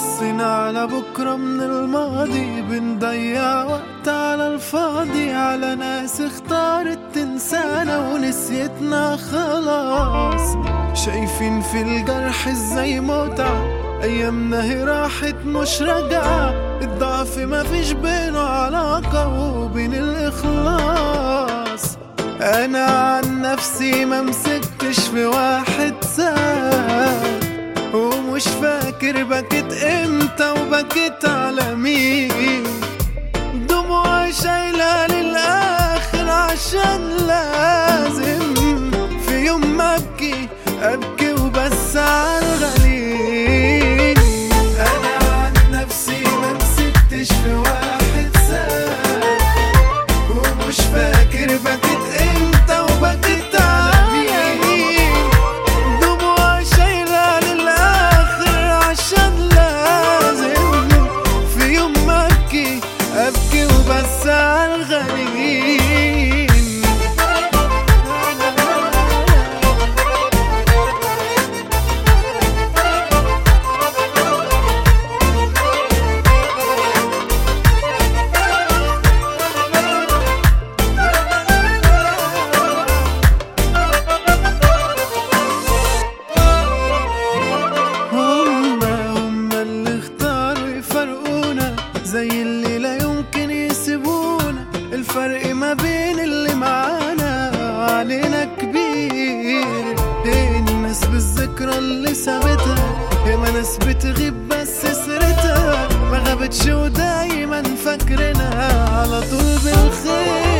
باصين على بكرة من الماضي بنضيع وقت على الفاضي على ناس اختارت تنسانا ونسيتنا خلاص شايفين في الجرح ازاي متعة ايامنا هي راحت مش راجعة الضعف مفيش بينه علاقة وبين الاخلاص انا عن نفسي ما مسكتش في واحد ساب ومش فاكر بكيت امتى وبكيت على مين دموع شايلة للآخر عشان لازم في يوم ما أبكي أبكي وبس على الغليل أنا عن نفسي ما مسكتش في واحد ساب ومش فاكر بكيت امتى وبكيت على مين دموع شايلة للآخر عشان لازم في يوم ما أبكي أبكي وبس على الغاليين هما هما اللي اختاروا يفرقونا زي اللي لا يمكن يسيبونا الفرق ما بين اللي معانا علينا كبير ايه الناس بالذكرى اللي سابتها يا ما ناس بتغيب بس سيرتها ما غابتش ودايما فاكرنا على طول بالخير